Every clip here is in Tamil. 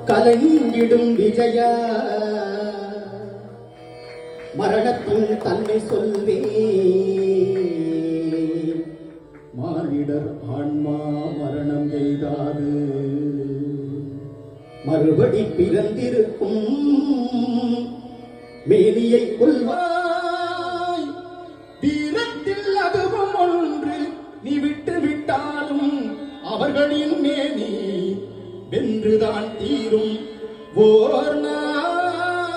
கலங்கிடும் விஜயா மரணத்தின் தன்மை சொல்வே மானிடர் ஆன்மா மரணம் எய்தாது மறுபடி பிறந்திருக்கும் மேனியை கொள்வாய் வீரத்தில் அதுவும் ஒன்று நீ விட்டு விட்டாலும் அவர்களின் மேனி வென்றுதான் தீரும் ஓர் நாள்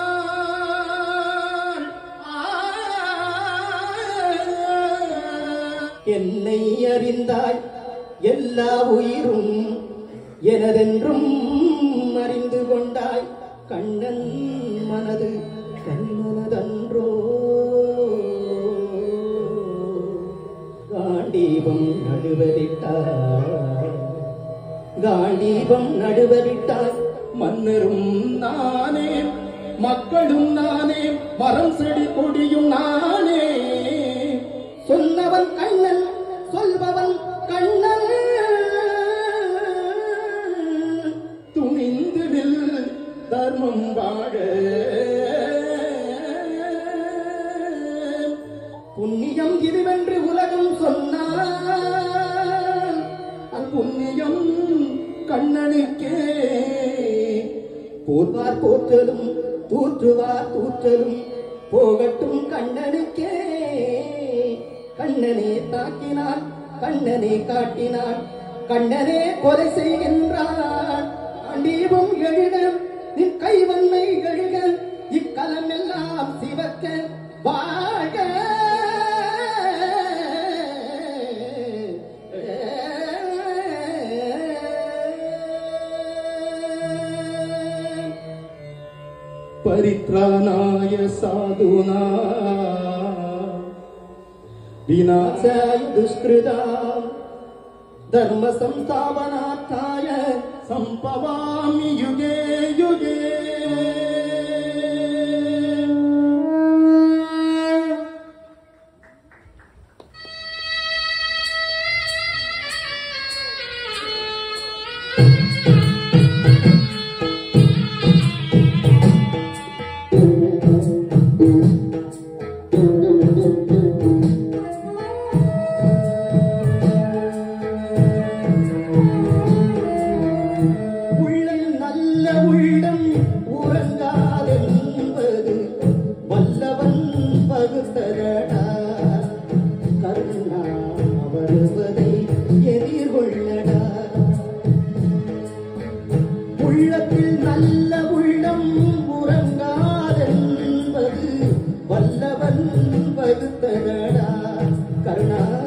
என்னை அறிந்தாய் எல்லா உயிரும் எனதென்றும் அறிந்து கொண்டாய் கண்ணன் மனது கண்ணனதன்றோ காண்டீபம் நடுவரிட்டாய் காண்டீபம் நடுவரிட்டாய் மன்னரும் நானே மக்களும் நானே மரம் செடி கொடியும் நானே சொன்னவன் கண்ணன் சொல்பவன் கண்ணன் துணிந்து வில் தர்மம் வாழ புண்ணியம் இதுவென்று உலகம் சொன்னால் அப்புண்ணியம் கண்ணனுக்கே போர்வார் போற்றலும் தூற்றுவார் தூற்றலும் போகட்டும் கண்ணனுக்கே கண்ணனே தாக்கினான் கண்ணனே காட்டினான் கண்ணனே கொலை செய்கின்றான் அண்டீபம் எழுக நின் கைவன்மை எழுக இக்கலம் எல்லாம் சிவக்க வாழ परित्राणाय साधूना विनाशाय दुष्कृता धर्म संस्थापनार्थाय सम्भवामि युगे युगे உள்ளம் நல்ல உள்ளம் உறங்காதென்பது வல்லவன் பகுத்தரடா கருணா வருவதை எதிர்கொள்ளடா உள்ளத்தில் நல்ல உள்ளம் உறங்காதென்பது வல்லவன் பகுத்தரடா கருணா